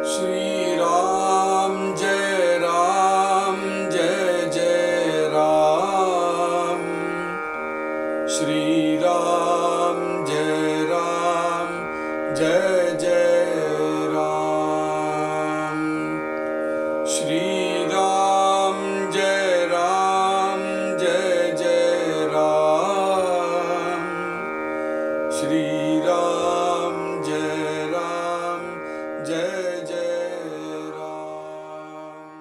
श्री राम जय राम जय जय राम श्री राम जय राम जय जय राम श्री राम जय राम जय जय राम श्री राम जय राम जय जय राम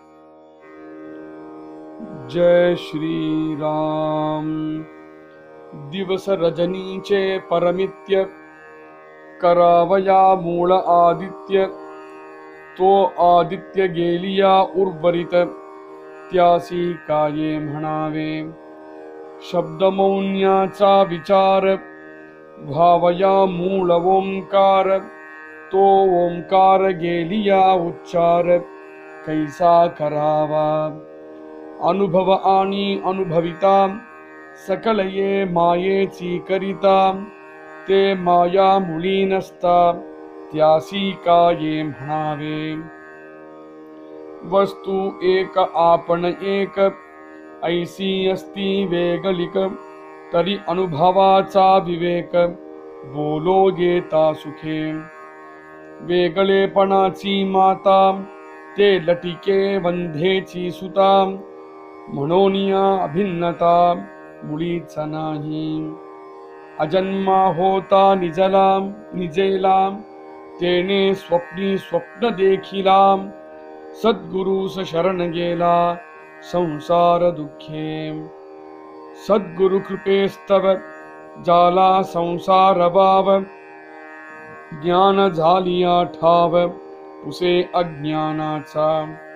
जय श्री राम दिवस रजनीचे परमित्य करावया मूळ आदित्य तो आदित्य गेलिया उर्वरित त्यासी काये म्हणावे शब्दमौन्याचा विचार भावया मूळ ओंकार तो ओंकार गेलिया उच्चार कैसा करावा अनुभव आणि अनुभविता सकल ये मायेची करिता ते माया मुळी नसता त्यासी काये म्हणावे वस्तू एक आपण एक ऐसी असती वेगलिक तरी अनुभवाचा विवेक बोलो गेता सुखे वेगळेपणाची माता ते लटिके वंधेची सुता म्हणून या अभिन्नता मुळीच नाही अजन्मा होता निजला निजेला तेने स्वप्नी स्वप्न देखिला सद्गुरुस शरण गेला संसार दुःखे सद्गुरु कृपेस्तव जाला संसार भाव ज्ञान झालिया ठाव पुसे अज्ञानाचा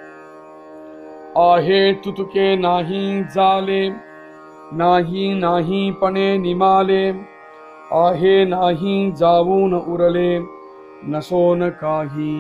आहे तुतुके नाही झाले नाही नाही पणे निमाले आहे नाही जाऊन उरले नसोन काही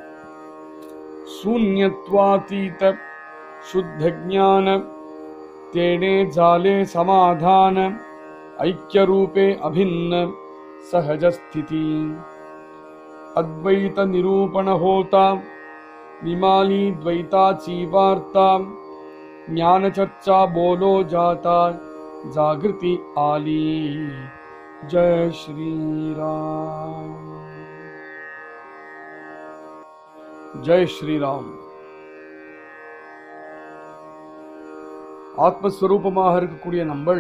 शून्यत्वातीत शुद्ध ज्ञान तेने झाले समाधान ऐक्यरूपे अभिन्न सहज स्थिती अद्वैत निरूपण होता निमाली द्वैताची वार्ता ज्ञानचर्चा बोलो जाता जागृती आली जय श्री राम ஜெய் ஸ்ரீராம் ஆத்மஸ்வரூபமாக இருக்கக்கூடிய நம்மள்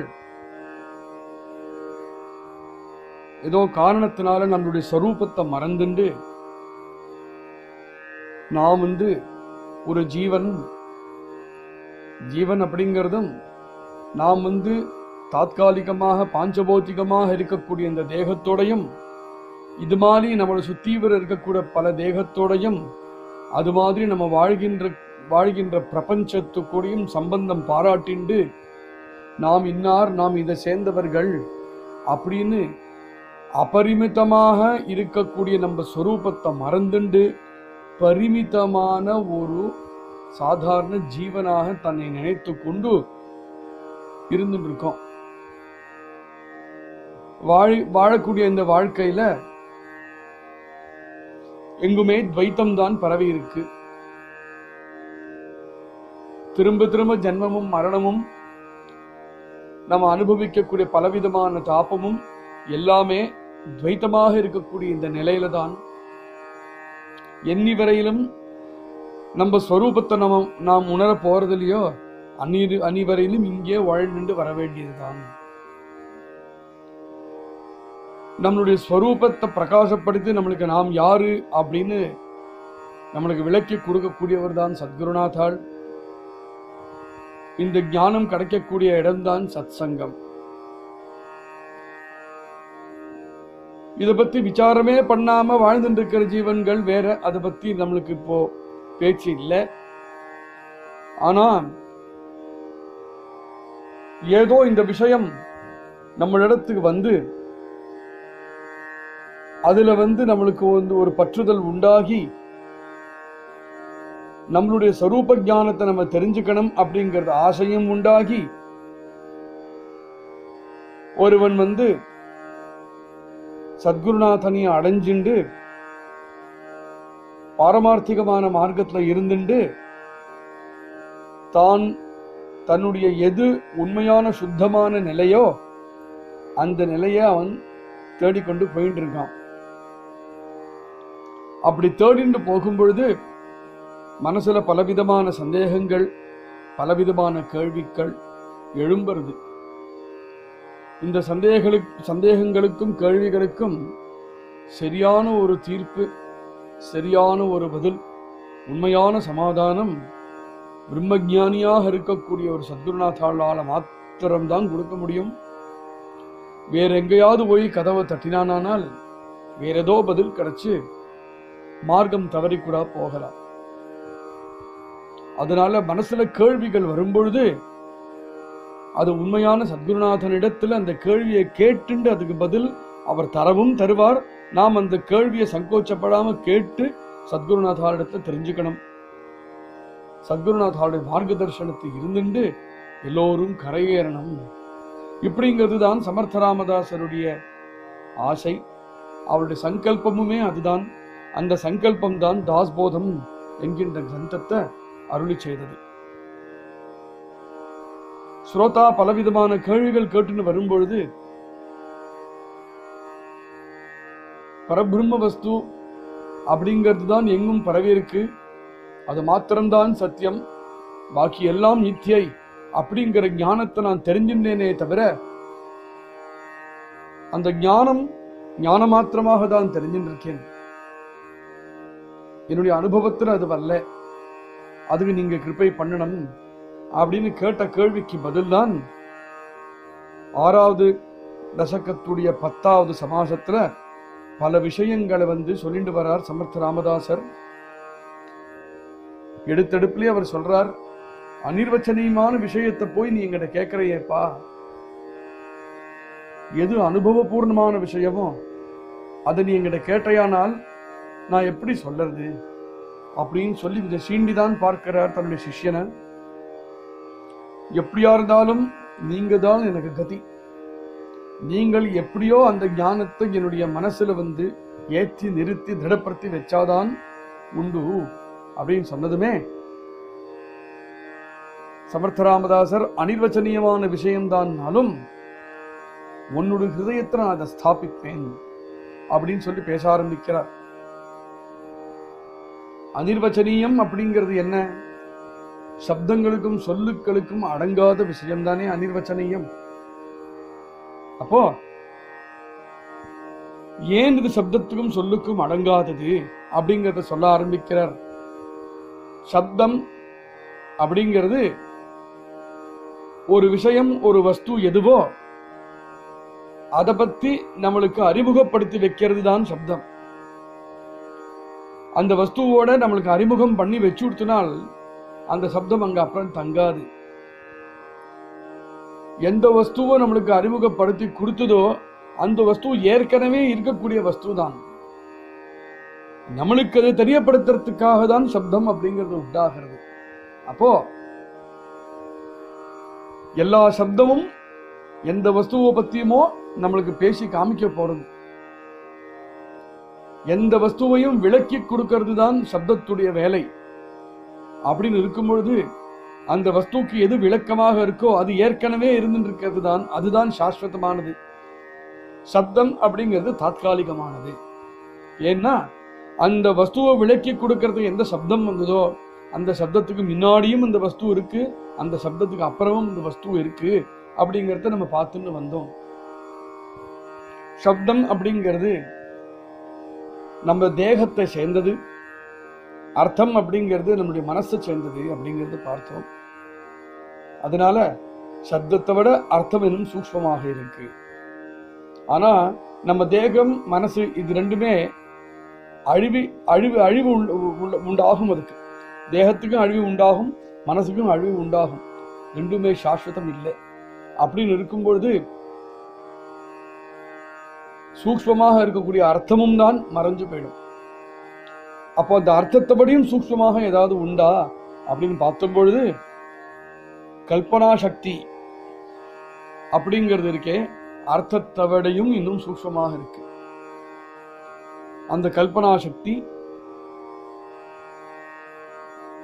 ஏதோ காரணத்தினால நம்மளுடைய ஸ்வரூபத்தை மறந்துண்டு நாம் வந்து ஒரு ஜீவன் ஜீவன் அப்படிங்கிறதும் நாம் வந்து தாத்காலிகமாக பாஞ்சபௌத்திகமாக இருக்கக்கூடிய இந்த தேகத்தோடையும் இது மாதிரி நம்மளை சுத்தீவிர இருக்கக்கூடிய பல தேகத்தோடையும் அது மாதிரி நம்ம வாழ்கின்ற வாழ்கின்ற பிரபஞ்சத்துக்கூடையும் சம்பந்தம் பாராட்டிண்டு நாம் இன்னார் நாம் இதை சேர்ந்தவர்கள் அப்படின்னு அபரிமிதமாக இருக்கக்கூடிய நம்ம ஸ்வரூபத்தை மறந்துண்டு பரிமிதமான ஒரு சாதாரண ஜீவனாக தன்னை நினைத்து கொண்டு இருந்துட்டு இருக்கோம் வாழ வாழக்கூடிய இந்த வாழ்க்கையில எங்குமே துவைத்தம் தான் பரவி இருக்கு திரும்ப திரும்ப ஜென்மமும் மரணமும் நம்ம அனுபவிக்கக்கூடிய பலவிதமான தாபமும் எல்லாமே துவைத்தமாக இருக்கக்கூடிய இந்த நிலையில தான் எண்ணி வரையிலும் நம்ம ஸ்வரூபத்தை நம்ம நாம் உணர போறதில்லையோ அன்னி அனிவரையிலும் இங்கே வாழ்ந்துட்டு வர வேண்டியதுதான் நம்மளுடைய ஸ்வரூபத்தை பிரகாசப்படுத்தி நம்மளுக்கு நாம் யாரு அப்படின்னு நம்மளுக்கு விளக்கி கொடுக்கக்கூடியவர் தான் சத்குருநாதாள் இந்த ஞானம் கிடைக்கக்கூடிய இடம்தான் சத்சங்கம் இத பத்தி விசாரமே பண்ணாம வாழ்ந்துட்டு இருக்கிற ஜீவன்கள் வேற அதை பத்தி நம்மளுக்கு இப்போ பேச்சு இல்லை ஆனா ஏதோ இந்த விஷயம் நம்மளிடத்துக்கு வந்து அதுல வந்து நம்மளுக்கு வந்து ஒரு பற்றுதல் உண்டாகி நம்மளுடைய ஸ்வரூப ஞானத்தை நம்ம தெரிஞ்சுக்கணும் அப்படிங்கறது ஆசையும் உண்டாகி ஒருவன் வந்து சத்குருநாதனை அடைஞ்சுண்டு பாரமார்த்திகமான மார்க்கத்துல இருந்துட்டு தான் தன்னுடைய எது உண்மையான சுத்தமான நிலையோ அந்த நிலையை அவன் தேடிக்கொண்டு போயிட்டு இருக்கான் அப்படி தேடிண்டு போகும் பொழுது மனசுல பலவிதமான சந்தேகங்கள் பலவிதமான கேள்விகள் எழும்புறது இந்த சந்தேகங்களுக்கு சந்தேகங்களுக்கும் கேள்விகளுக்கும் சரியான ஒரு தீர்ப்பு சரியான ஒரு பதில் உண்மையான சமாதானம் பிரம்மஜானியாக இருக்கக்கூடிய ஒரு சத்குருநாத்தாளால மாத்திரம்தான் கொடுக்க முடியும் வேற எங்கேயாவது போய் கதவை தட்டினானால் வேற ஏதோ பதில் கிடைச்சு மார்க்கம் தவறி கூட போகலாம் அதனால மனசுல கேள்விகள் வரும்பொழுது அது உண்மையான சத்குருநாதனிடத்துல அந்த கேள்வியை கேட்டுண்டு அதுக்கு பதில் அவர் தரவும் தருவார் நாம் அந்த கேள்வியை சங்கோச்சப்படாம கேட்டு சத்குருநாதாரிடத்துல தெரிஞ்சுக்கணும் சத்குருநாதாருடைய மார்க்க தர்சனத்தை இருந்துண்டு எல்லோரும் கரையேறணும் இப்படிங்கிறது தான் சமர்த்த ராமதாசருடைய ஆசை அவருடைய சங்கல்பமுமே அதுதான் அந்த சங்கல்பம் தான் தாஸ்போதம் என்கின்ற கிரந்தத்தை அருளி செய்தது ஸ்ரோதா பலவிதமான கேள்விகள் கேட்டுன்னு வரும்பொழுது பரபிரம்ம வஸ்து அப்படிங்கிறது தான் எங்கும் பரவி இருக்கு அது மாத்திரம்தான் சத்தியம் பாக்கி எல்லாம் நித்தியை அப்படிங்கிற ஞானத்தை நான் தெரிஞ்சிருந்தேனே தவிர அந்த ஞானம் ஞான மாத்திரமாக தான் தெரிஞ்சிருக்கேன் என்னுடைய அனுபவத்தில் அது வரல அதுக்கு நீங்க கிருப்பை பண்ணணும் அப்படின்னு கேட்ட கேள்விக்கு பதில்தான் ஆறாவது தசகத்துடைய பத்தாவது சமாசத்துல பல விஷயங்களை வந்து சொல்லிட்டு வரார் சமர்த்த ராமதாசர் எடுத்தெடுப்புலயே அவர் சொல்றார் அனிர்வச்சனீயமான விஷயத்தை போய் நீ எங்கிட்ட கேட்கறையேப்பா எது அனுபவபூர்ணமான விஷயமோ அதை நீ எங்கிட்ட கேட்டையானால் நான் எப்படி சொல்றது அப்படின்னு சொல்லி இதை சீண்டிதான் பார்க்கிறார் தன்னுடைய சிஷ்யனை எப்படியா இருந்தாலும் நீங்க தான் எனக்கு கதி நீங்கள் எப்படியோ அந்த ஞானத்தை என்னுடைய மனசுல வந்து ஏற்றி நிறுத்தி திடப்படுத்தி வச்சாதான் உண்டு அப்படின்னு சொன்னதுமே சமர்த்தராமதாசர் அனிர்வச்சனீயமான விஷயம்தான்னாலும் உன்னுடைய ஹிருதயத்தை நான் அதை ஸ்தாபிப்பேன் அப்படின்னு சொல்லி பேச ஆரம்பிக்கிறார் அனிர்வச்சனீயம் அப்படிங்கிறது என்ன சப்தங்களுக்கும் சொல்லுக்களுக்கும் அடங்காத விஷயம்தானே அனிர்வச்சனீயம் அப்போ ஏன் இது சப்தத்துக்கும் சொல்லுக்கும் அடங்காதது அப்படிங்கறத சொல்ல ஆரம்பிக்கிறார் சப்தம் அப்படிங்கிறது ஒரு விஷயம் ஒரு வஸ்து எதுவோ அதை பத்தி நம்மளுக்கு அறிமுகப்படுத்தி வைக்கிறது தான் சப்தம் அந்த வஸ்துவோட நம்மளுக்கு அறிமுகம் பண்ணி வச்சு கொடுத்தனால் அந்த சப்தம் அங்க அப்புறம் தங்காது எந்த வஸ்துவோ நம்மளுக்கு அறிமுகப்படுத்தி கொடுத்ததோ அந்த வஸ்து ஏற்கனவே இருக்கக்கூடிய வஸ்து தான் நம்மளுக்கு அதை தெரியப்படுத்துறதுக்காக தான் சப்தம் அப்படிங்கிறது உண்டாகிறது அப்போ எல்லா சப்தமும் எந்த வஸ்துவை பத்தியுமோ நம்மளுக்கு பேசி காமிக்க போறது எந்த வஸ்துவையும் விளக்கி கொடுக்கிறது தான் சப்தத்துடைய வேலை அப்படின்னு இருக்கும் பொழுது அந்த வஸ்துக்கு எது விளக்கமாக இருக்கோ அது ஏற்கனவே இருந்துட்டு இருக்கிறது தான் அதுதான் சாஸ்வதமானது சப்தம் அப்படிங்கிறது தாத்காலிகமானது ஏன்னா அந்த வஸ்துவை விளக்கி கொடுக்கறது எந்த சப்தம் வந்ததோ அந்த சப்தத்துக்கு முன்னாடியும் இந்த வஸ்து இருக்கு அந்த சப்தத்துக்கு அப்புறமும் இந்த வஸ்து இருக்கு அப்படிங்கறத நம்ம பார்த்துன்னு வந்தோம் சப்தம் அப்படிங்கிறது நம்ம தேகத்தை சேர்ந்தது அர்த்தம் அப்படிங்கிறது நம்முடைய மனசை சேர்ந்தது அப்படிங்கிறது பார்த்தோம் அதனால சப்தத்தை விட அர்த்தம் இன்னும் சூக்ஷ்மமாக இருக்கு ஆனா நம்ம தேகம் மனசு இது ரெண்டுமே அழிவு அழிவு அழிவு உள்ள- உள்ள- உண்டாகும் அதுக்கு தேகத்துக்கும் அழிவு உண்டாகும் மனசுக்கும் அழிவு உண்டாகும் ரெண்டுமே சாஸ்வதம் இல்லை அப்படின்னு இருக்கும் பொழுது சூக்ஷ்மமாக இருக்கக்கூடிய அர்த்தமும் தான் மறைஞ்சு போயிடும் அப்போ அந்த அர்த்தத்தைபடியும் சூக்ஷ்மமாக ஏதாவது உண்டா அப்படின்னு பார்த்தும் பொழுது கல்பனா சக்தி அப்படிங்கிறது இருக்கே அர்த்தத்தை விடையும் இன்னும் சூக்ஷ்மமாக இருக்கு அந்த கல்பனா சக்தி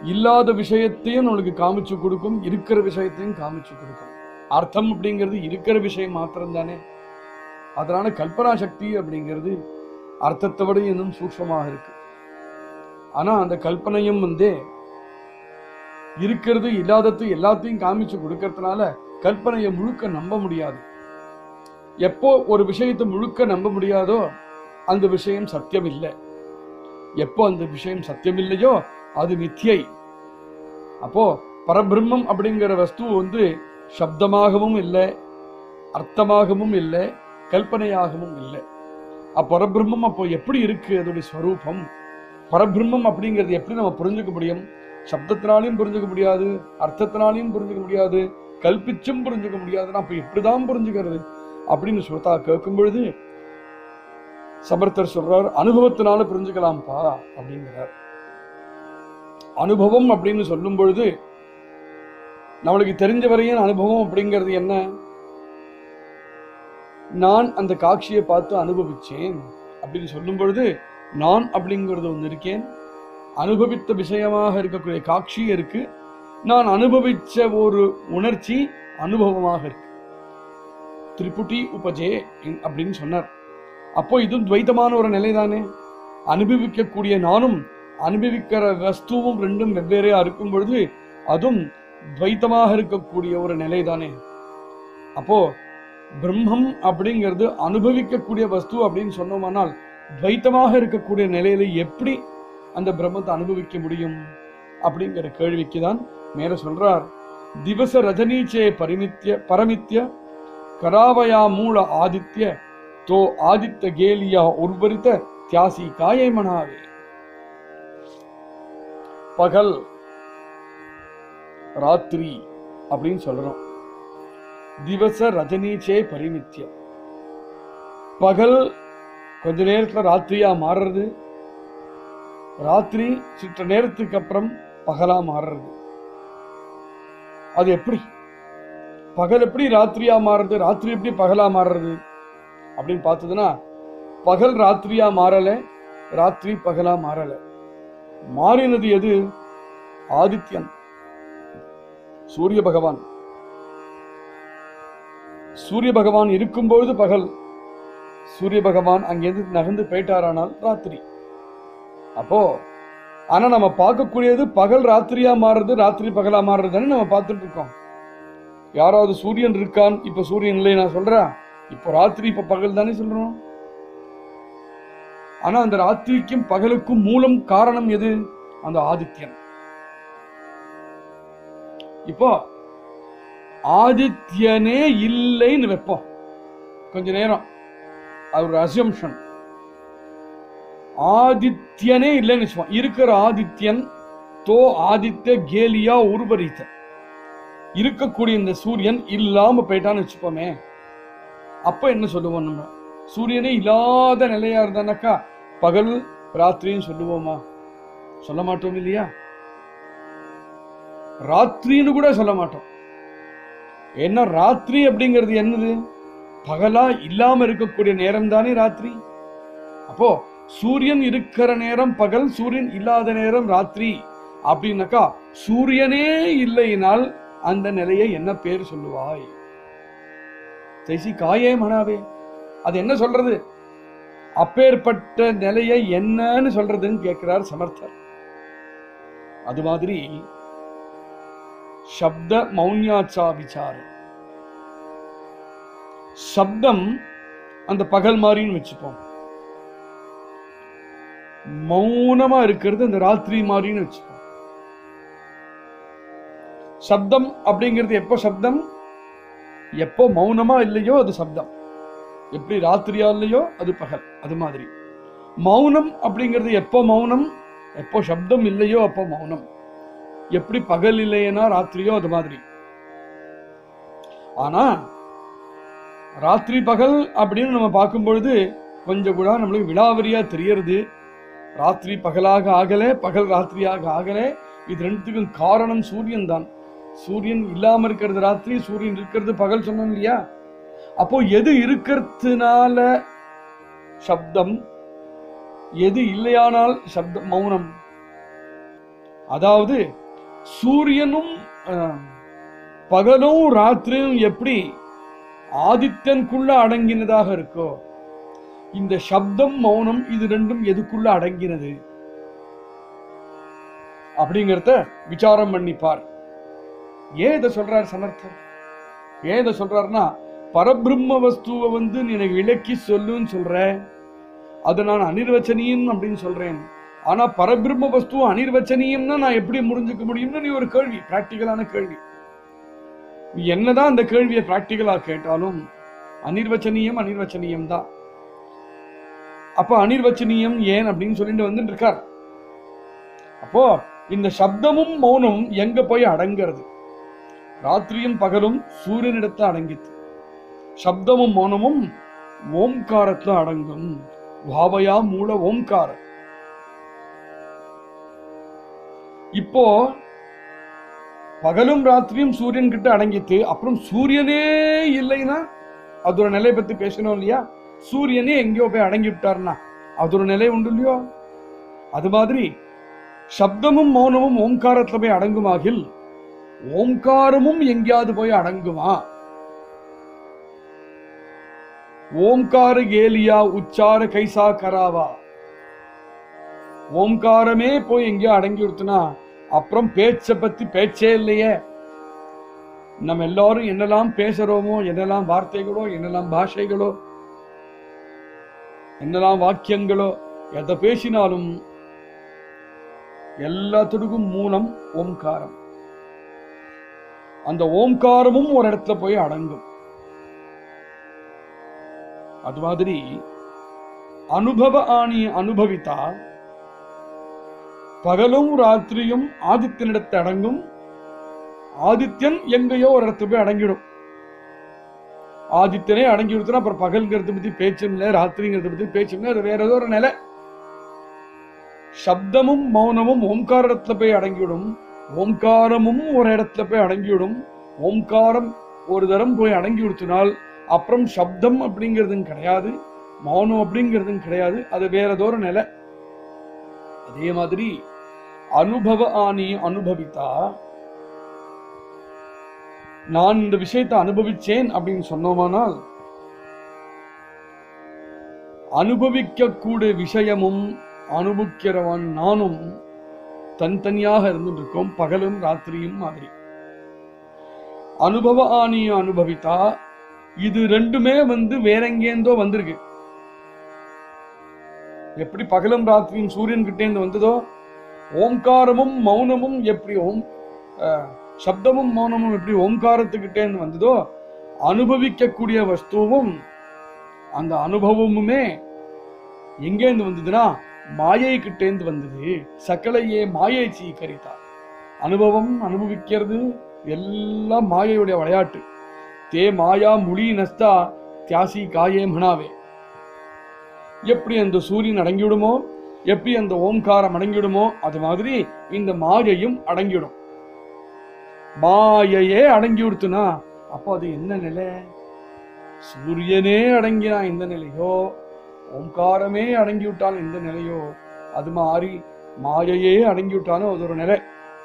இல்லாத விஷயத்தையும் நம்மளுக்கு காமிச்சு கொடுக்கும் இருக்கிற விஷயத்தையும் காமிச்சு கொடுக்கும் அர்த்தம் அப்படிங்கிறது இருக்கிற விஷயம் மாத்திரம் தானே அதனால கல்பனா சக்தி அப்படிங்கிறது அர்த்தத்தை விட இன்னும் சூக்ஷமாக இருக்கு ஆனா அந்த கல்பனையும் வந்து இருக்கிறது இல்லாதது எல்லாத்தையும் காமிச்சு கொடுக்கறதுனால கல்பனையை முழுக்க நம்ப முடியாது எப்போ ஒரு விஷயத்தை முழுக்க நம்ப முடியாதோ அந்த விஷயம் சத்தியம் இல்லை எப்போ அந்த விஷயம் சத்தியம் இல்லையோ அது மித்தியை அப்போ பரபிரம்மம் அப்படிங்கிற வஸ்து வந்து சப்தமாகவும் இல்லை அர்த்தமாகவும் இல்லை கல்பனையாகவும் இல்லை அப்பரபிரம்மம் அப்போ எப்படி இருக்கு அதோடைய ஸ்வரூபம் பரபிரம்மம் அப்படிங்கிறது எப்படி நம்ம புரிஞ்சுக்க முடியும் சப்தத்தினாலையும் புரிஞ்சுக்க முடியாது அர்த்தத்தினாலையும் புரிஞ்சுக்க முடியாது கல்பிச்சும் புரிஞ்சுக்க முடியாது அப்ப எப்படிதான் புரிஞ்சுக்கிறது அப்படின்னு ஸ்ரோதா கேட்கும் பொழுது சமர்த்தர் சொல்றார் அனுபவத்தினால புரிஞ்சுக்கலாம்ப்பா அப்படிங்கிறார் அனுபவம் அப்படின்னு சொல்லும் பொழுது நம்மளுக்கு தெரிஞ்ச வரையும் அனுபவம் அப்படிங்கிறது என்ன நான் அந்த காட்சியை பார்த்து அனுபவிச்சேன் அப்படின்னு சொல்லும் பொழுது நான் அப்படிங்கிறது ஒன்று இருக்கேன் அனுபவித்த விஷயமாக இருக்கக்கூடிய காட்சி இருக்கு நான் அனுபவிச்ச ஒரு உணர்ச்சி அனுபவமாக இருக்கு திரிபுட்டி உபஜே அப்படின்னு சொன்னார் அப்போ இது துவைத்தமான ஒரு நிலை தானே அனுபவிக்கக்கூடிய நானும் அனுபவிக்கிற வஸ்துவும் ரெண்டும் வெவ்வேறையா இருக்கும் பொழுது அதுவும் துவைத்தமாக இருக்கக்கூடிய ஒரு நிலை தானே அப்போ பிரம்மம் அப்படிங்கிறது அனுபவிக்கக்கூடிய வஸ்து அப்படின்னு சொன்னோமானால் துவைத்தமாக இருக்கக்கூடிய நிலையில எப்படி அந்த பிரம்மத்தை அனுபவிக்க முடியும் அப்படிங்கிற கேள்விக்கு தான் மேல சொல்றார் திவச ரஜனீச்சே பரிமித்ய பரமித்ய கராவயா மூல ஆதித்ய தோ ஆதித்ய கேலியா உர்வரித்த தியாசி காயை மனாவே பகல் ராத்திரி அப்படின்னு சொல்றோம் திவச ரஜனீச்சே பரிமித்ய பகல் கொஞ்ச நேரத்துல ராத்திரியா மாறுறது ராத்திரி சிற்ற நேரத்துக்கு அப்புறம் பகலா மாறுறது அது எப்படி பகல் எப்படி ராத்திரியா மாறுறது ராத்திரி எப்படி பகலா மாறுறது அப்படின்னு பார்த்ததுன்னா பகல் ராத்திரியா மாறல ராத்திரி பகலா மாறல மாறினது எது ஆதித்யன் சூரிய பகவான் சூரிய பகவான் இருக்கும்பொழுது பகல் சூரிய பகவான் அங்கிருந்து நகர்ந்து போயிட்டாரானால் ராத்திரி அப்போ ஆனா நம்ம பார்க்கக்கூடியது பகல் ராத்திரியா மாறுறது ராத்திரி பகலா மாறுறதுன்னு நம்ம பார்த்துட்டு இருக்கோம் யாராவது சூரியன் இருக்கான் இப்ப சூரியன் இல்லை நான் சொல்றேன் இப்போ ராத்திரி இப்ப பகல் தானே சொல்றோம் ஆனா அந்த ராத்திரிக்கும் பகலுக்கும் மூலம் காரணம் எது அந்த ஆதித்யன் இப்போ ஆதித்யனே இல்லைன்னு வைப்போம் கொஞ்ச நேரம் அது ஒரு அசம்ஷன் ஆதித்யனே இல்லைன்னு வச்சுப்போம் இருக்கிற ஆதித்யன் தோ ஆதித்ய கேலியா உருவரித்த இருக்கக்கூடிய இந்த சூரியன் இல்லாம போயிட்டான்னு வச்சுப்போமே அப்ப என்ன சொல்லுவோம் நம்ம சூரியனே இல்லாத நிலையா இருந்தானாக்கா பகல் ராத்திரின்னு சொல்லுவோமா சொல்ல மாட்டோம் இல்லையா ராத்திரின்னு கூட சொல்ல மாட்டோம் ஏன்னா ராத்திரி அப்படிங்கிறது என்னது பகலா இல்லாம இருக்கக்கூடிய நேரம் தானே ராத்திரி அப்போ சூரியன் இருக்கிற நேரம் பகல் சூரியன் இல்லாத நேரம் ராத்திரி அப்படின்னாக்கா சூரியனே இல்லைனால் அந்த நிலையை என்ன பேர் சொல்லுவாய் ஜெய்சி காயே மனாவே அது என்ன சொல்றது அப்பேற்பட்ட நிலையை என்னன்னு சொல்றதுன்னு கேட்கிறார் சமர்த்தர் அது மாதிரி சப்த மௌன்யாச்சா விசாரம் சப்தம் அந்த பகல் மாதிரின்னு வச்சுப்போம் மௌனமா இருக்கிறது அந்த ராத்திரி மாதிரின்னு வச்சுப்போம் சப்தம் அப்படிங்கிறது எப்போ சப்தம் எப்போ மௌனமா இல்லையோ அது சப்தம் எப்படி ராத்திரியா இல்லையோ அது பகல் அது மாதிரி மௌனம் அப்படிங்கிறது எப்போ மௌனம் எப்போ சப்தம் இல்லையோ அப்போ மௌனம் எப்படி பகல் இல்லைன்னா ராத்திரியோ அது மாதிரி ஆனா ராத்திரி பகல் அப்படின்னு நம்ம பார்க்கும் பொழுது கொஞ்சம் கூட நம்மளுக்கு விடாவரியா தெரியறது ராத்திரி பகலாக ஆகல பகல் ராத்திரியாக ஆகல இது ரெண்டுத்துக்கும் காரணம் சூரியன் தான் சூரியன் இல்லாம இருக்கிறது ராத்திரி சூரியன் இருக்கிறது பகல் சொன்னோம் இல்லையா அப்போ எது இருக்கிறதுனால சப்தம் எது இல்லையானால் சப்தம் மௌனம் அதாவது சூரியனும் அஹ், பகலும் ராத்திரியும் எப்படி ஆதித்யனுக்குள்ள அடங்கினதாக இருக்கோ இந்த சப்தம் மௌனம் இது ரெண்டும் எதுக்குள்ள அடங்கினது அப்படிங்கறத விசாரம் பண்ணிப்பார் ஏன் இதை சொல்றார் சமர்த்தர் ஏன் இதை சொல்றாருன்னா பரபிரம்ம வஸ்துவை வந்து நீ எனக்கு விளக்கி சொல்லுன்னு சொல்ற அது நான் அனிர்வச்சனீயம் அப்படின்னு சொல்றேன் ஆனா பரபிரம்ம வஸ்துவ அனிர்வச்சனீயம்னா நான் எப்படி முடிஞ்சுக்க முடியும்னு நீ ஒரு கேள்வி பிராக்டிக்கலான கேள்வி நீ என்னதான் அந்த கேள்வியை பிராக்டிக்கலா கேட்டாலும் அனிர்வச்சனீயம் அனிர்வச்சனீயம் தான் அப்ப அனிர்வச்சனீயம் ஏன் அப்படின்னு சொல்லிட்டு வந்துட்டு இருக்கார் அப்போ இந்த சப்தமும் மௌனம் எங்க போய் அடங்கிறது ராத்திரியும் பகலும் சூரியனிடத்துல அடங்கித்து சப்தமும் மௌனமும் ஓம்காரத்துல அடங்கும் பாவையா மூல ஓம்காரம் இப்போ பகலும் ராத்திரியும் சூரியன் கிட்ட அடங்கித்து அப்புறம் சூரியனே இல்லைன்னா அது ஒரு நிலை பத்தி பேசணும் இல்லையா சூரியனே எங்கேயோ போய் அடங்கி விட்டாருன்னா அது ஒரு நிலை உண்டு இல்லையோ அது மாதிரி சப்தமும் மௌனமும் ஓம்காரத்துல போய் அடங்குமாகில் ஓம்காரமும் எங்கேயாவது போய் அடங்குமா ஓம்கார கேலியா உச்சார கைசா கராவா ஓம்காரமே போய் எங்கேயோ அடங்கி விடுத்துனா அப்புறம் பேச்ச பத்தி பேச்சே இல்லையே நம்ம எல்லாரும் என்னெல்லாம் பேசுறோமோ என்னெல்லாம் வார்த்தைகளோ என்னெல்லாம் பாஷைகளோ என்னெல்லாம் வாக்கியங்களோ எதை பேசினாலும் எல்லாத்துக்கும் மூலம் ஓம்காரம் அந்த ஓம்காரமும் ஒரு இடத்துல போய் அடங்கும் அது மாதிரி அனுபவ ஆணி அனுபவித்தா பகலும் ராத்திரியும் ஆதித்யனிடத்தை அடங்கும் ஆதித்யன் எங்கேயோ ஒரு இடத்துல போய் அடங்கிடும் ஆதித்யனே அடங்கி விடுத்துனா அப்புறம் பகல்ங்கிறத பத்தி பேச்சும் இல்லை ராத்திரிங்கிறத பத்தி பேச்சும் இல்லை அது வேற ஏதோ ஒரு நிலை சப்தமும் மௌனமும் ஓம்கார இடத்துல போய் அடங்கிவிடும் ஓம்காரமும் ஒரு இடத்துல போய் அடங்கிவிடும் ஓம்காரம் ஒரு தரம் போய் அடங்கி விடுத்தினால் அப்புறம் சப்தம் அப்படிங்கிறதும் கிடையாது மௌனம் அப்படிங்கிறதும் கிடையாது அது வேற ஏதோ ஒரு நிலை அதே மாதிரி அனுபவ ஆணி அனுபவித்தா நான் இந்த விஷயத்தை அனுபவிச்சேன் அப்படின்னு சொன்னோமானால் அனுபவிக்க கூடிய விஷயமும் அனுபவிக்கிறவன் நானும் தனித்தனியாக இருந்துட்டு இருக்கோம் பகலும் ராத்திரியும் மாதிரி அனுபவ ஆணியை அனுபவித்தா இது ரெண்டுமே வந்து வேற எங்கேருந்தோ வந்திருக்கு எப்படி பகலும் ராத்திரியும் சூரியன் கிட்டேந்து வந்ததோ ஓம்காரமும் மௌனமும் எப்படி ஓம் அஹ், சப்தமும் மௌனமும் எப்படி ஓம்காரத்துக்கிட்டேந்து வந்ததோ அனுபவிக்கக்கூடிய வஸ்துவும் அந்த அனுபவமுமே எங்கேருந்து வந்ததுன்னா மாயை கிட்டேந்து வந்தது சகலையே மாயை சீக்கரித்தா அனுபவம் அனுபவிக்கிறது எல்லாம் மாயையுடைய விளையாட்டு தே மாயா முடி நஸ்தா தியாசி காயே மனாவே எப்படி அந்த சூரியன் அடங்கிவிடுமோ எப்படி அந்த ஓம்காரம் அடங்கிவிடுமோ அது மாதிரி இந்த மாயையும் அடங்கிவிடும் மாயையே அடங்கி விடுத்துனா அப்போ அது என்ன நிலை சூரியனே அடங்கினா இந்த நிலையோ ஓம்காரமே அடங்கி விட்டால் இந்த நிலையோ அது மாறி மாயையே அடங்கி விட்டாலும் அது ஒரு நிலை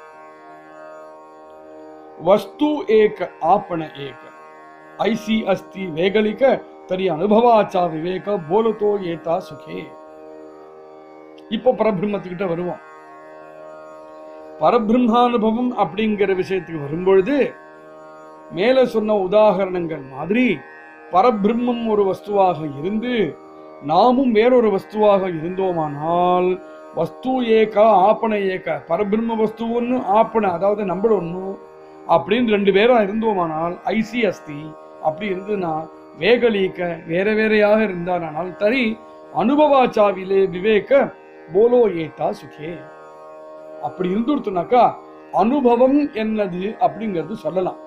ವಸ್ತು ಏಕ ಆಪಣ ಏಕ ಐಸಿ ಅಸ್ತಿ ವೇಗಲಿಕ ತರಿ ಅನುಭವಾಚ ವಿವೇಕ ಬೋಲತೋ ಏತಾ ಸುಖೇ இப்போ பரபிரம்மத்துக்கிட்ட வருவோம் பரபிரம்மானுபவம் அப்படிங்கிற விஷயத்துக்கு வரும்பொழுது மேல சொன்ன உதாகரணங்கள் மாதிரி பரபிரம்மம் ஒரு வஸ்துவாக இருந்து நாமும் வேறொரு வஸ்துவாக இருந்தோமானால் வஸ்து ஏக ஆப்பண ஏக பரபிரம்ம வஸ்து ஒன்று ஆப்பண அதாவது நம்மள ஒன்று அப்படின்னு ரெண்டு பேரா இருந்தோமானால் ஐசி அஸ்தி அப்படி இருந்ததுன்னா வேகலீக்க வேற வேறையாக இருந்தானால் தரி அனுபவாச்சாவிலே விவேக போலோ ஏட்டா சுகே அப்படி இருந்துடுத்துனாக்கா அனுபவம் என்னது அப்படிங்கிறது சொல்லலாம்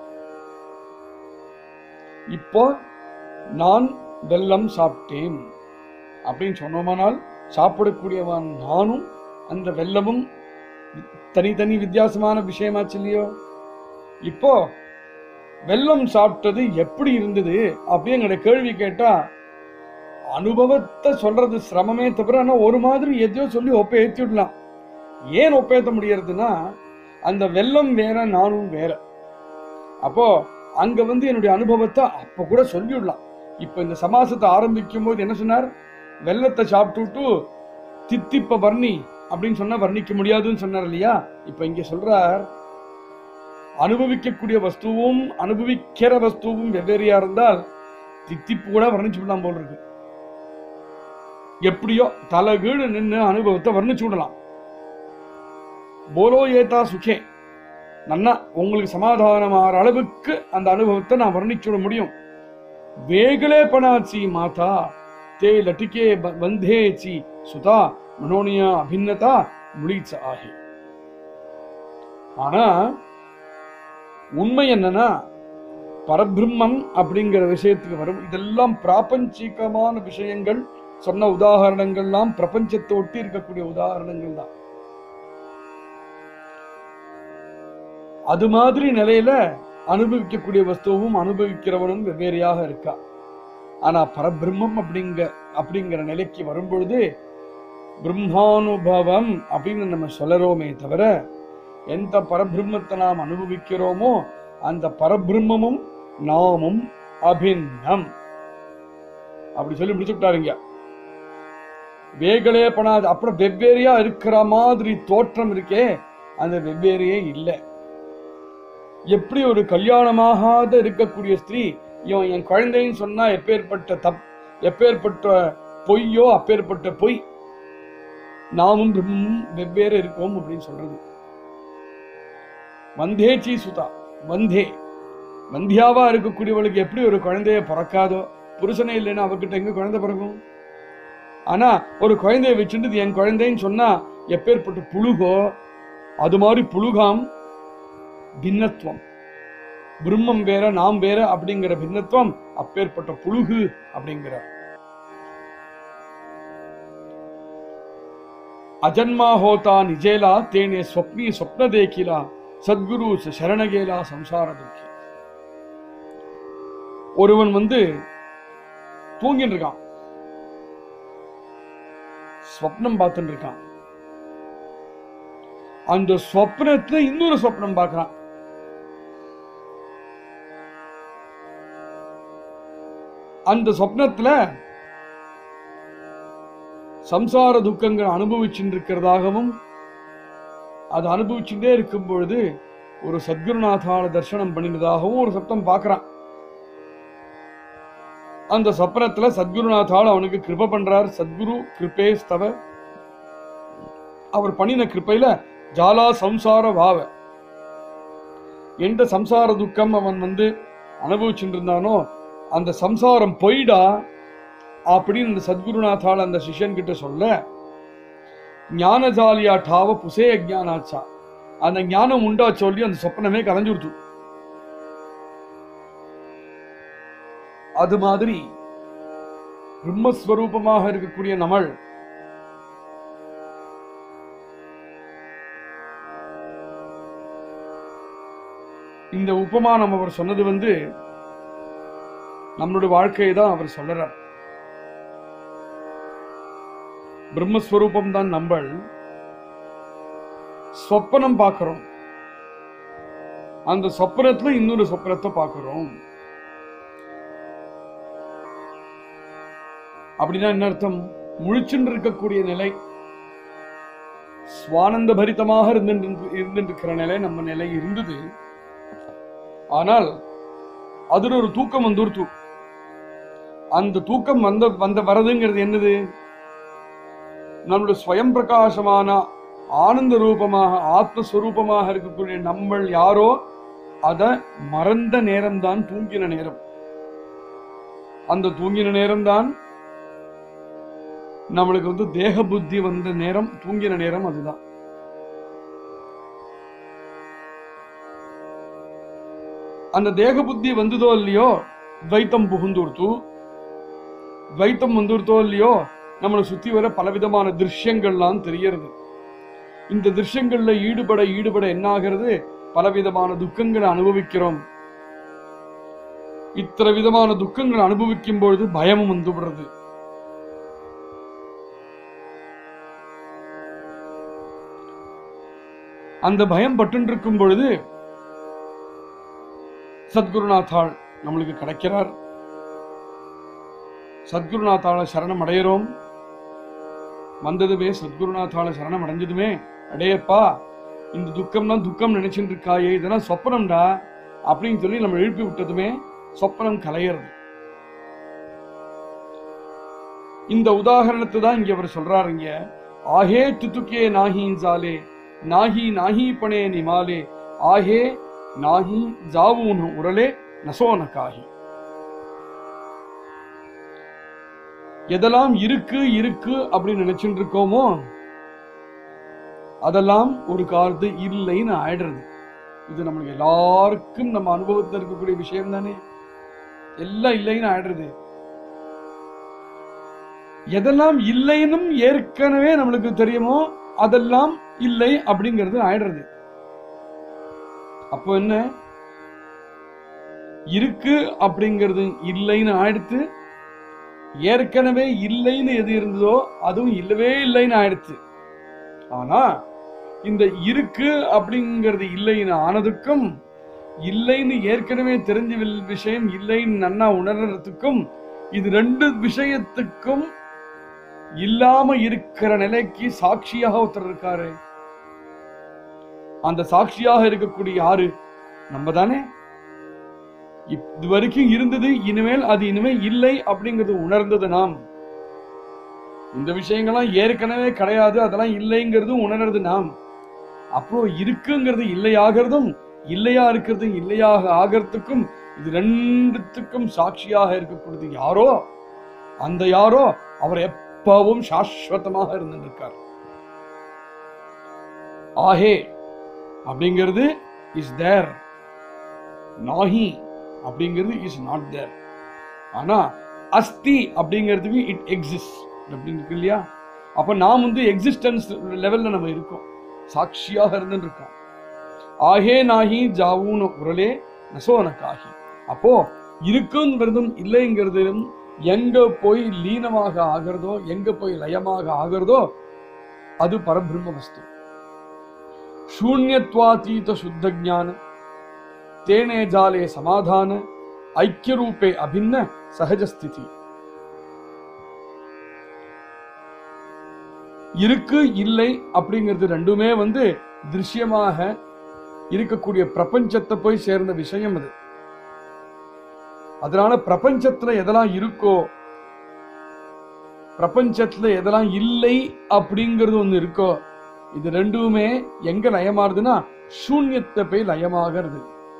இப்போ நான் வெல்லம் சாப்பிட்டேன் அப்படின்னு சொன்னோமானால் சாப்பிடக்கூடியவன் நானும் அந்த வெல்லமும் தனித்தனி வித்தியாசமான விஷயமாச்சு இல்லையோ இப்போ வெல்லம் சாப்பிட்டது எப்படி இருந்தது அப்படிங்கிற கேள்வி கேட்டா அனுபவத்தை சொல்றது சிரமமே தவிர ஆனா ஒரு மாதிரி எதையோ சொல்லி ஒப்ப ஏத்தி விடலாம் ஏன் ஒப்பேத்த முடியறதுன்னா அந்த வெள்ளம் வேற நானும் வேற அப்போ அங்க வந்து என்னுடைய அனுபவத்தை அப்ப கூட சொல்லிவிடலாம் இப்ப இந்த சமாசத்தை ஆரம்பிக்கும் போது என்ன சொன்னார் வெள்ளத்தை சாப்பிட்டுட்டு தித்திப்ப வர்ணி அப்படின்னு சொன்னா வர்ணிக்க முடியாதுன்னு சொன்னார் இல்லையா இப்ப இங்க சொல்றார் அனுபவிக்கக்கூடிய வஸ்துவும் அனுபவிக்கிற வஸ்துவும் வெவ்வேறையா இருந்தால் தித்திப்பு கூட வர்ணிச்சு விடலாம் போல் இருக்கு எப்படியோ தலைகீழ் நின்று அனுபவத்தை வர்ணிச்சு விடலாம் போலோ ஏதா சுகே நன்னா உங்களுக்கு சமாதானமாகிற அளவுக்கு அந்த அனுபவத்தை நான் வர்ணிச்சு விட முடியும் வேகலே பணாச்சி மாதா தே லட்டிகே ப- பந்தேச்சி சுதா மனோனியா அபின்னதா முழிச்ச ஆகி ஆனா உண்மை என்னன்னா பரபிரம்மம் அப்படிங்கிற விஷயத்துக்கு வரும் இதெல்லாம் பிராபஞ்சிகமான விஷயங்கள் சொன்ன உதாரணங்கள்லாம் பிரபஞ்சத்தை ஒட்டி இருக்கக்கூடிய உதாரணங்கள் தான் அது மாதிரி நிலையில அனுபவிக்கக்கூடிய வஸ்துவும் அனுபவிக்கிறவனும் வெவ்வேறையாக இருக்கா ஆனா பரபிரம்மம் அப்படிங்க அப்படிங்கிற நிலைக்கு வரும்பொழுது பிரம்மானுபவம் அப்படின்னு நம்ம சொல்லறோமே தவிர எந்த பரபிரம்மத்தை நாம் அனுபவிக்கிறோமோ அந்த பரபிரம்மமும் நாமும் அபின்னம் அப்படி சொல்லி முடிச்சு விட்டாருங்க வேகலே பண்ணாது அப்புறம் வெவ்வேறையா இருக்கிற மாதிரி தோற்றம் இருக்கே அந்த வெவ்வேறையே இல்லை எப்படி ஒரு கல்யாணமாகாத இருக்கக்கூடிய ஸ்திரீ இவன் என் குழந்தைன்னு சொன்னா எப்பேற்பட்ட தப் எப்பேற்பட்ட பொய்யோ அப்பேற்பட்ட பொய் நாமும் பிரம்மமும் வெவ்வேறு இருக்கோம் அப்படின்னு சொல்றது வந்தேச்சி சுதா வந்தே வந்தியாவா இருக்கக்கூடியவளுக்கு எப்படி ஒரு குழந்தைய பிறக்காதோ புருஷனே இல்லைன்னா அவகிட்ட எங்க குழந்தை பிறக்கும் ஆனா ஒரு குழந்தைய வச்சுட்டு இது என் குழந்தைன்னு சொன்னா எப்பேற்பட்ட புழுகோ அது மாதிரி புழுகாம் பின்னத்துவம் பிரம்மம் வேற நாம் வேற அப்படிங்கிற பின்னத்துவம் அப்பேற்பட்ட புழுகு அப்படிங்கிற ಅಜನ್ಮಾ ಹೋತಾ ನಿಜೇಲ ತೇನೆ ಸ್ವಪ್ನಿ ಸ್ವಪ್ನ ದೇಖಿಲ சத்குரு சரணகேலா சம்சார துக்கி ஒருவன் வந்து தூங்கிட்டு இருக்கான் ஸ்வப்னம் பார்த்துட்டு இருக்கான் அந்த ஸ்வப்னத்துல இன்னொரு ஸ்வப்னம் பார்க்கறான் அந்த சொப்னத்துல சம்சார துக்கங்கள் அனுபவிச்சுட்டு இருக்கிறதாகவும் அது அனுபவிச்சுட்டே இருக்கும் பொழுது ஒரு சத்குருநாதால தர்சனம் பண்ணினதாகவும் ஒரு சப்தம் பார்க்கறான் அந்த சொப்னத்துல சத்குருநாதால் அவனுக்கு கிருப பண்றார் சத்குரு கிருபே ஸ்தவ அவர் பண்ணின கிருப்பையில ஜாலா சம்சார பாவ எந்த சம்சார துக்கம் அவன் வந்து அனுபவிச்சுட்டு இருந்தானோ அந்த சம்சாரம் பொய்டா அப்படின்னு இந்த சத்குருநாதால் அந்த சிஷ்யன் கிட்ட சொல்ல ஞானஜாலியா டாவ புசே அஜானாச்சா அந்த ஞானம் உண்டா சொல்லி அந்த சொப்பனமே கலைஞ்சுடுத்து அது மாதிரி பிரம்மஸ்வரூபமாக இருக்கக்கூடிய நம்மள் இந்த உபமானம் அவர் சொன்னது வந்து நம்மளுடைய வாழ்க்கையை தான் அவர் சொல்றார் பிரம்மஸ்வரூபம் தான் நம்மள் சொப்பனம் பார்க்கிறோம் அந்த சொப்பனத்துல இன்னொரு சொப்பனத்தை பார்க்கிறோம் அப்படின்னா என்ன அர்த்தம் முழிச்சுட்டு இருக்கக்கூடிய நிலை சுவானந்த பரிதமாக இருந்துட்டு இருந்துட்டு இருக்கிற நிலை நம்ம நிலை இருந்தது ஆனால் அதுல ஒரு தூக்கம் வந்துருத்து அந்த தூக்கம் வந்த வந்த வரதுங்கிறது என்னது நம்மளுடைய ஸ்வயம் பிரகாசமான ஆனந்த ரூபமாக ஆத்மஸ்வரூபமாக இருக்கக்கூடிய நம்மள் யாரோ அத மறந்த நேரம்தான் தூங்கின நேரம் அந்த தூங்கின நேரம்தான் நம்மளுக்கு வந்து தேக புத்தி வந்த நேரம் தூங்கின நேரம் அதுதான் அந்த தேக புத்தி வந்ததோ இல்லையோ துவைத்தம் புகுந்துடுத்து துவைத்தம் வந்துடுத்தோ இல்லையோ நம்மளை சுத்தி வர பலவிதமான திருஷ்யங்கள்லாம் தெரியறது இந்த திருஷ்யங்கள்ல ஈடுபட ஈடுபட என்ன ஆகிறது பலவிதமான துக்கங்களை அனுபவிக்கிறோம் இத்தனை விதமான துக்கங்களை அனுபவிக்கும் பொழுது பயமும் வந்து விடுறது அந்த பயம் பட்டுருக்கும் பொழுது சத்குருநாத்தாள் நம்மளுக்கு கிடைக்கிறார் சத்குருநாத்தாள சரணம் அடையிறோம் வந்ததுமே சத்குருநாத்தாள சரணம் அடைஞ்சதுமே அடையப்பா இந்த துக்கம்னா துக்கம் நினைச்சுட்டு இருக்காயே இதெல்லாம் சொப்பனம்டா அப்படின்னு சொல்லி நம்ம எழுப்பி விட்டதுமே சொப்பனம் கலையிறது இந்த உதாரணத்தை தான் இங்க அவர் சொல்றாரு இங்க ஆஹே துத்துக்கே நாஹீன்சாலே நாஹி நாஹி பணே நிமாலே ஆஹே நாஹி ஜாவூனு உரலே நசோன காஹி எதெல்லாம் இருக்கு இருக்கு அப்படின்னு நினைச்சுட்டு இருக்கோமோ அதெல்லாம் ஒரு காலத்து இல்லைன்னு ஆயிடுறது இது நம்மளுக்கு எல்லாருக்கும் நம்ம அனுபவத்தில் இருக்கக்கூடிய விஷயம் தானே எல்லாம் இல்லைன்னு ஆயிடுறது எதெல்லாம் இல்லைன்னும் ஏற்கனவே நம்மளுக்கு தெரியுமோ அதெல்லாம் இல்லை அப்படிங்கிறது ஆயிடுறது அப்போ என்ன இருக்கு அப்படிங்கிறது இல்லைன்னு ஆயிடுத்து ஏற்கனவே இல்லைன்னு எது இருந்ததோ அதுவும் இல்லவே இல்லைன்னு ஆயிடுச்சு ஆனா இந்த இருக்கு அப்படிங்கிறது இல்லைன்னு ஆனதுக்கும் இல்லைன்னு ஏற்கனவே தெரிஞ்ச வில்- விஷயம் இல்லைன்னு நன்னா உணர்றதுக்கும் இது ரெண்டு விஷயத்துக்கும் இல்லாம இருக்கிற நிலைக்கு சாட்சியாக ஒருத்தர் இருக்காரு அந்த சாட்சியாக இருக்கக்கூடிய யாரு நம்ம தானே இப்- இது வரைக்கும் இருந்தது இனிமேல் அது இனிமேல் இல்லை அப்படிங்கிறது உணர்ந்தது நாம் இந்த விஷயங்கள்லாம் ஏற்கனவே கிடையாது அதெல்லாம் இல்லைங்கிறதும் உணர்றது நாம் அப்புறம் இருக்குங்கிறது இல்லையாகிறதும் இல்லையா இருக்கிறது இல்லையாக ஆகிறதுக்கும் இது ரெண்டுத்துக்கும் சாட்சியாக இருக்கக்கூடியது யாரோ அந்த யாரோ அவர் எப்பவும் சாஸ்வதமாக இருந்திருக்கார் ஆஹே அப்படிங்கிறது இஸ் தேர் நாஹி அப்படிங்கிறது இஸ் நாட் தேர் ஆனா அஸ்தி அப்படிங்கிறதுக்கு இட் எக்ஸிஸ்ட் அப்படின்னு இருக்கு இல்லையா அப்ப நாம் வந்து எக்ஸிஸ்டன்ஸ் லெவல்ல நம்ம இருக்கோம் சாட்சியாக இருந்துட்டு இருக்கோம் ஆஹே நாஹி ஜாவூன உரலே நசோனக்காகி அப்போ இருக்குங்கிறதும் இல்லைங்கிறதும் எங்க போய் லீனமாக ஆகிறதோ எங்க போய் லயமாக ஆகிறதோ அது பரபிரம்ம வஸ்து ಶೂನ್ಯತ್ವಾತೀತ ಶುದ್ಧ ಜ್ಞಾನ ತೇನೆ ಜಾಲೆ ಸಮಾಧಾನ ಐಕ್ಯರೂಪೆ ಅಭಿನ್ನ ಸಹಜ ಸ್ಥಿತಿ இருக்கு இல்லை அப்படிங்கிறது ரெண்டுமே வந்து திருஷ்யமாக இருக்கக்கூடிய பிரபஞ்சத்தை போய் சேர்ந்த விஷயம் அது அதனால பிரபஞ்சத்துல எதெல்லாம் இருக்கோ பிரபஞ்சத்துல எதெல்லாம் இல்லை அப்படிங்கிறது ஒண்ணு இருக்கோ இது ரெண்டுமே எங்க லயமாறுதுன்னா சூன்யத்தை போய் லயமாகிறது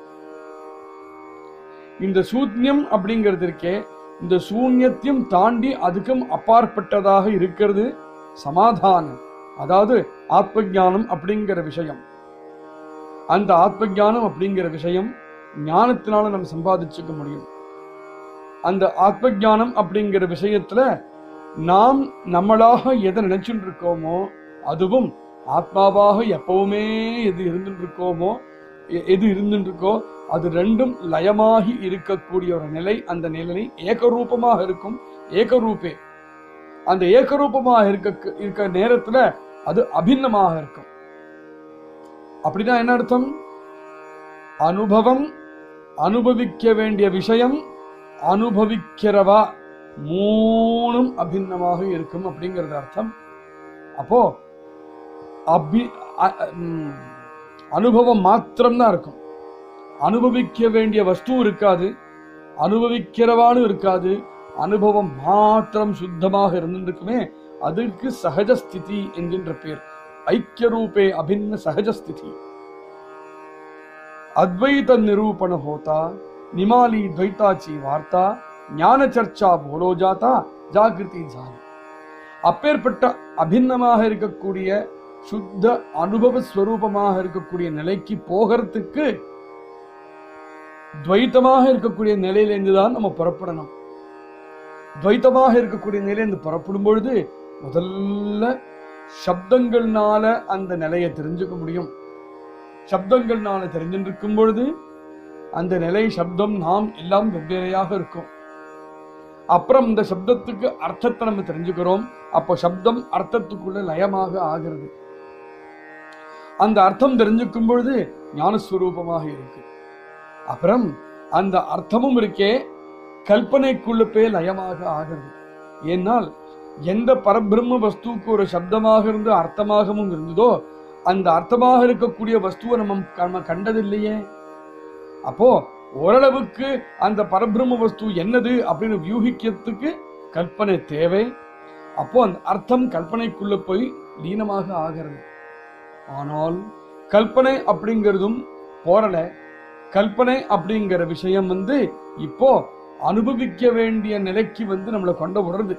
இந்த சூன்யம் அப்படிங்கிறது இருக்கே இந்த சூன்யத்தையும் தாண்டி அதுக்கும் அப்பாற்பட்டதாக இருக்கிறது சமாதானம் அதாவது ஆத்ம ஞானம் அப்படிங்கிற விஷயம் அந்த ஆத்ம ஞானம் அப்படிங்கிற விஷயம் ஞானத்தினால நம்ம சம்பாதிச்சுக்க முடியும் அந்த ஆத்ம ஞானம் அப்படிங்கிற விஷயத்துல நாம் நம்மளாக எதை நினைச்சுட்டு இருக்கோமோ அதுவும் ஆத்மாவாக எப்பவுமே எது இருந்துட்டு இருக்கோமோ எ- எது இருந்துட்டு இருக்கோ அது ரெண்டும் லயமாகி இருக்கக்கூடிய ஒரு நிலை அந்த நிலை ஏகரூபமாக இருக்கும் ஏகரூபே அந்த ஏகரூபமாக இருக்க இருக்க நேரத்துல அது அபின்னமாக இருக்கும் அப்படின்னா என்ன அர்த்தம் அனுபவம் அனுபவிக்க வேண்டிய விஷயம் அனுபவிக்கிறவா மூணும் அபின்னமாக இருக்கும் அப்படிங்கிறது அர்த்தம் அப்போ அபி அ- ம், அனுபவம் மாத்திரம்தான் இருக்கும் அனுபவிக்க வேண்டிய வஸ்து இருக்காது அனுபவிக்கிறவானும் இருக்காது அனுபவம் மாத்திரம் சுத்தமாக இருந்திருக்குமே அதற்கு சகஜஸ்திதி என்கின்ற பேர் ஐக்கிய ரூபே அபின்ன சகஜஸ்திதி அத்வைத நிரூபண ஹோதா நிமாலி துவைத்தாச்சி வார்த்தா ஞான சர்ச்சா போலோ ஜாதா ஜாகிருதி ஜானி அப்பேற்பட்ட அபின்னமாக இருக்கக்கூடிய சுத்த அனுபவ ஸ்வரூபமாக இருக்கக்கூடிய நிலைக்கு போகிறதுக்கு துவைத்தமாக இருக்கக்கூடிய நிலையிலிருந்து தான் நம்ம புறப்படணும் துவைத்தமாக இருக்கக்கூடிய நிலையிலிருந்து புறப்படும் பொழுது முதல்ல சப்தங்கள்னால அந்த நிலையை தெரிஞ்சுக்க முடியும் சப்தங்கள்னால தெரிஞ்சிருக்கும் பொழுது அந்த நிலை சப்தம் நாம் எல்லாம் வெவ்வேறையாக இருக்கும் அப்புறம் இந்த சப்தத்துக்கு அர்த்தத்தை நம்ம தெரிஞ்சுக்கிறோம் அப்போ சப்தம் அர்த்தத்துக்குள்ள லயமாக ஆகிறது அந்த அர்த்தம் தெரிஞ்சுக்கும் பொழுது ஞானஸ்வரூபமாக இருக்கு அப்புறம் அந்த அர்த்தமும் இருக்கே கல்பனைக்குள்ள போய் லயமாக ஆகிறது ஏனால் எந்த பரபிரம்ம வஸ்துவுக்கு ஒரு சப்தமாக இருந்து அர்த்தமாகவும் இருந்ததோ அந்த அர்த்தமாக இருக்கக்கூடிய வஸ்துவை நம்ம நம்ம கண்டதில்லையே அப்போ ஓரளவுக்கு அந்த பரபிரம்ம வஸ்து என்னது அப்படின்னு வியூகிக்கிறதுக்கு கற்பனை தேவை அப்போ அந்த அர்த்தம் கற்பனைக்குள்ள போய் லீனமாக ஆகிறது ஆனால் கல்பனை அப்படிங்கிறதும் போரல கல்பனை அப்படிங்கிற விஷயம் வந்து இப்போ அனுபவிக்க வேண்டிய நிலைக்கு வந்து நம்மளை கொண்டு விடுறது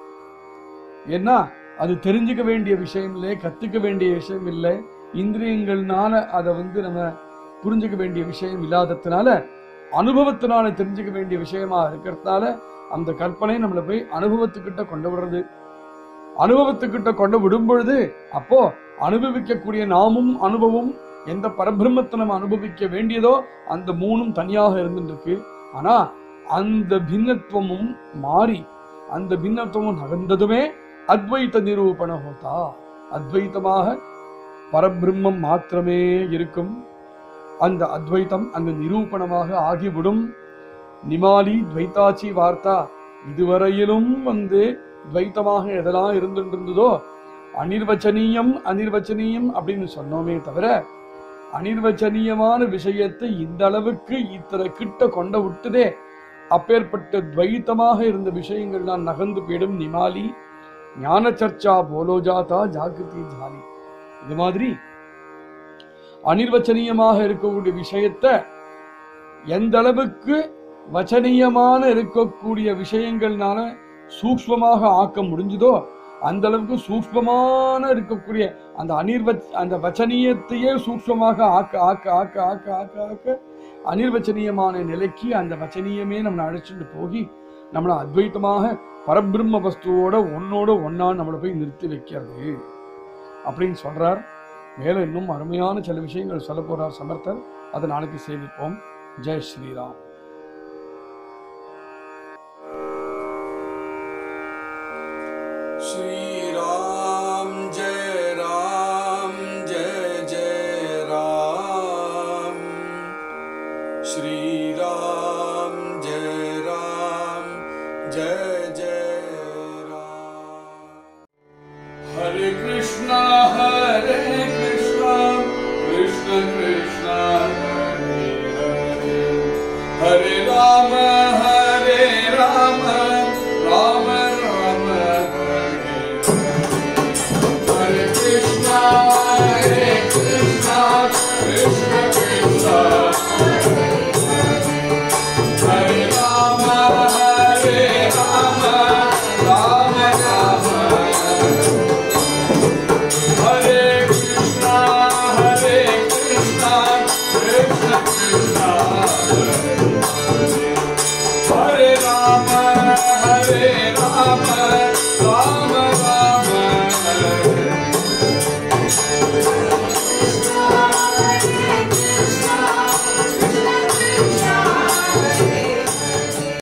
ஏன்னா அது தெரிஞ்சுக்க வேண்டிய விஷயம் இல்லை கத்துக்க வேண்டிய விஷயம் இல்லை இந்திரியங்கள்னால அதை வந்து நம்ம புரிஞ்சுக்க வேண்டிய விஷயம் இல்லாததுனால அனுபவத்தினால தெரிஞ்சுக்க வேண்டிய விஷயமா இருக்கிறதுனால அந்த கற்பனை நம்மளை போய் அனுபவத்துக்கிட்ட கொண்டு விடுறது அனுபவத்துக்கிட்ட கொண்டு விடும் பொழுது அப்போ அனுபவிக்கக்கூடிய நாமும் அனுபவம் எந்த பரபிரம்மத்தை நம்ம அனுபவிக்க வேண்டியதோ அந்த மூணும் தனியாக இருந்துட்டு இருக்கு ஆனா அந்த பின்னத்துவமும் மாறி அந்த பின்னத்துவமும் நகர்ந்ததுமே அத்வைத நிரூபண ஹோதா அத்வைத்தமாக பரபிரம்மம் மாத்திரமே இருக்கும் அந்த அத்வைத்தம் அங்கு நிரூபணமாக ஆகிவிடும் நிமாலி துவைத்தாச்சி வார்த்தா இதுவரையிலும் வந்து துவைத்தமாக எதெல்லாம் இருந்துட்டு இருந்ததோ அனிர்வச்சனீயம் அனிர்வச்சனீயம் அப்படின்னு சொன்னோமே தவிர அனிர்வச்சனீயமான விஷயத்தை இந்த அளவுக்கு இத்தனை கிட்ட கொண்ட விட்டுதே அப்பேற்பட்ட துவைத்தமாக இருந்த விஷயங்கள் நான் நகர்ந்து போயிடும் நிமாலி ஞான சர்ச்சா போலோஜாதா ஜாகிருதி ஜாலி இது மாதிரி அனிர்வச்சனீயமாக இருக்கக்கூடிய விஷயத்தை எந்த அளவுக்கு வச்சனீயமான இருக்கக்கூடிய விஷயங்கள்னால சூக்ஷ்மமாக ஆக்க முடிஞ்சதோ அந்த அளவுக்கு சூக்ஷ்மமான இருக்கக்கூடிய அந்த அனிர்வ அந்த வச்சனீயத்தையே சூக்ஷ்மமாக ஆக்க ஆக்க ஆக்க ஆக்க ஆக்க ஆக்க அனிர்வச்சனீயமான நிலைக்கு அந்த வச்சனீயமே நம்மளை அழைச்சிட்டு போகி நம்மளை அத்வைத்தமாக பரபிரம்ம வஸ்துவோட ஒன்னோட ஒன்னா நம்மளை போய் நிறுத்தி வைக்கிறது அப்படின்னு சொல்றார் மேலும் இன்னும் அருமையான சில விஷயங்கள் சொல்ல போறார் சமர்த்தர் அதை நாளைக்கு சேவிப்போம் ஜெய் ஸ்ரீராம் श्री राम जय राम जय जय राम श्री राम जय राम जय जय राम हरे कृष्णा हरे कृष्णा कृष्ण कृष्णा हरे हरे हरे राम हरे राम राम राम हरे हरे कृष्णा हरे कृष्णा कृष्ण कृष्णा हरे राम हरे राम राम राम हरे कृष्णा हरे कृष्णा कृष्ण कृष्णा हरे हरे राम हरे राम